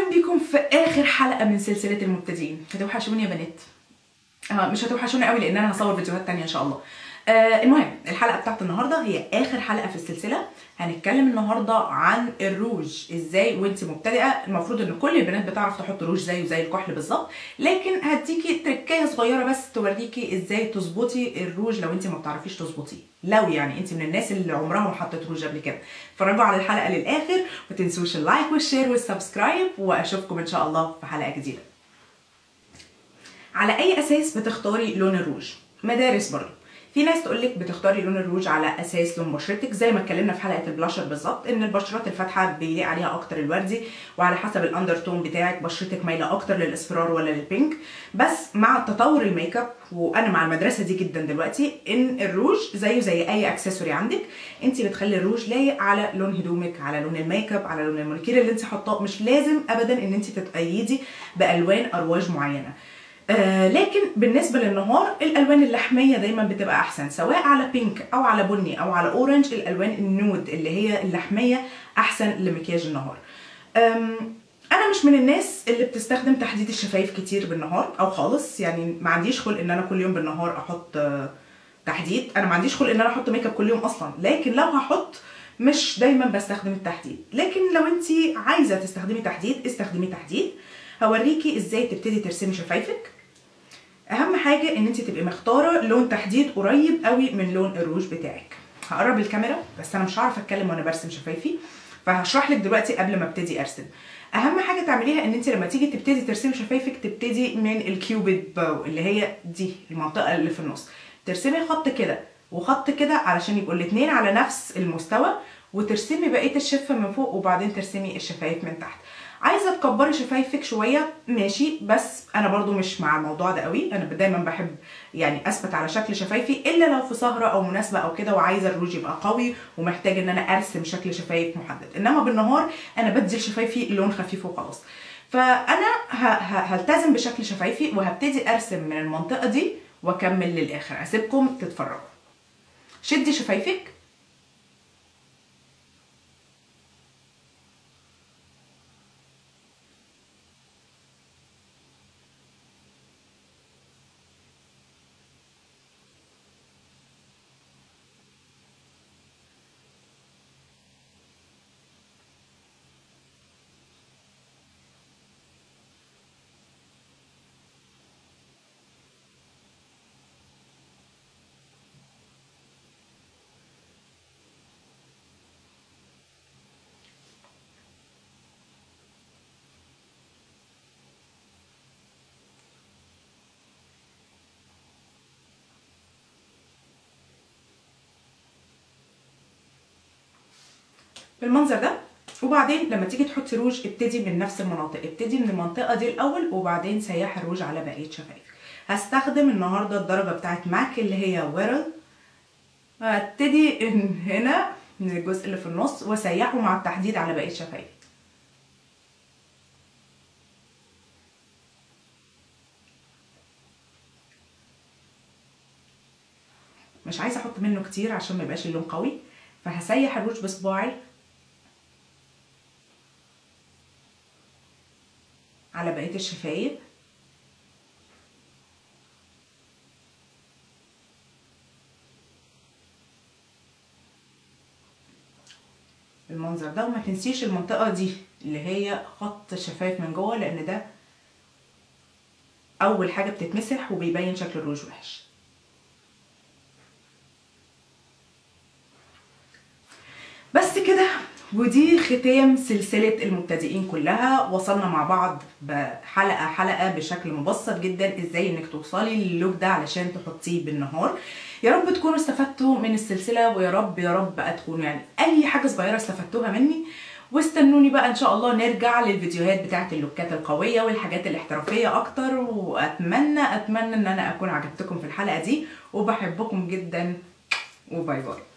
اهلا بيكم في اخر حلقه من سلسله المبتدئين هتوحشوني يا بنات آه مش هتوحشوني قوي لان انا هصور فيديوهات تانية ان شاء الله آه المهم الحلقه بتاعت النهارده هي اخر حلقه في السلسله هنتكلم النهارده عن الروج ازاي وانت مبتدئه المفروض ان كل البنات بتعرف تحط روج زيه زي الكحل بالظبط لكن هديكي تركايه صغيره بس توريكي ازاي تظبطي الروج لو انت ما بتعرفيش تظبطيه لو يعني انت من الناس اللي عمرها ما حطت روج قبل كده اتفرجوا على الحلقه للاخر ما تنسوش اللايك والشير والسبسكرايب واشوفكم ان شاء الله في حلقه جديده على اي اساس بتختاري لون الروج مدارس برضه في ناس تقول لك بتختاري لون الروج على اساس لون بشرتك زي ما اتكلمنا في حلقه البلاشر بالظبط ان البشرات الفاتحه بيليق عليها اكتر الوردي وعلى حسب الاندرتون بتاعك بشرتك مايله اكتر للاصفرار ولا للبينك بس مع تطور الميك اب وانا مع المدرسه دي جدا دلوقتي ان الروج زيه زي اي اكسسوري عندك انت بتخلي الروج لايق على لون هدومك على لون الميك اب على لون المونيكير اللي انت حاطاه مش لازم ابدا ان انت تتأيدي بالوان ارواج معينه آه لكن بالنسبه للنهار الالوان اللحميه دايما بتبقى احسن سواء على بينك او على بني او على اورنج الالوان النود اللي هي اللحميه احسن لمكياج النهار انا مش من الناس اللي بتستخدم تحديد الشفايف كتير بالنهار او خالص يعني ما عنديش خلق ان انا كل يوم بالنهار احط آه تحديد انا ما عنديش خلق ان انا احط ميك اب كل يوم اصلا لكن لو هحط مش دايما بستخدم التحديد لكن لو انت عايزه تستخدمي تحديد استخدمي تحديد هوريكي ازاي تبتدي ترسمي شفايفك اهم حاجه ان انت تبقي مختاره لون تحديد قريب قوي من لون الروج بتاعك هقرب الكاميرا بس انا مش هعرف اتكلم وانا برسم شفايفي فهشرح لك دلوقتي قبل ما ابتدي ارسم اهم حاجه تعمليها ان انت لما تيجي تبتدي ترسمي شفايفك تبتدي من الكيوبيد باو اللي هي دي المنطقه اللي في النص ترسمي خط كده وخط كده علشان يبقوا الاثنين على نفس المستوى وترسمي بقيه الشفه من فوق وبعدين ترسمي الشفايف من تحت عايزه تكبري شفايفك شويه ماشي بس انا برضو مش مع الموضوع ده قوي انا دايما بحب يعني اثبت على شكل شفايفي الا لو في سهره او مناسبه او كده وعايزه الروج يبقى قوي ومحتاج ان انا ارسم شكل شفايف محدد انما بالنهار انا بدي لشفايفي لون خفيف وخلاص فانا هلتزم بشكل شفايفي وهبتدي ارسم من المنطقه دي واكمل للاخر اسيبكم تتفرجوا شدي شفايفك بالمنظر ده وبعدين لما تيجي تحطي روج ابتدي من نفس المناطق ابتدي من المنطقه دي الاول وبعدين سيحي الروج على بقيه شفايفك هستخدم النهارده الدرجه بتاعت ماك اللي هي ويرل هبتدي هنا من الجزء اللي في النص واسيحه مع التحديد على بقيه شفايفي مش عايزه احط منه كتير عشان ما يبقاش اللون قوي فهسيح الروج بصباعي على بقيه الشفايف بالمنظر ده وما تنسيش المنطقه دي اللي هي خط الشفايف من جوه لان ده اول حاجه بتتمسح وبيبين شكل الروج وحش بس كده ودي ختام سلسلة المبتدئين كلها وصلنا مع بعض بحلقة حلقة بشكل مبسط جدا ازاي انك توصلي للوك ده علشان تحطيه بالنهار يا رب تكونوا استفدتوا من السلسلة ويا رب يا رب تكونوا يعني اي حاجة صغيرة استفدتوها مني واستنوني بقى ان شاء الله نرجع للفيديوهات بتاعت اللوكات القوية والحاجات الاحترافية اكتر واتمنى اتمنى ان انا اكون عجبتكم في الحلقة دي وبحبكم جدا وباي باي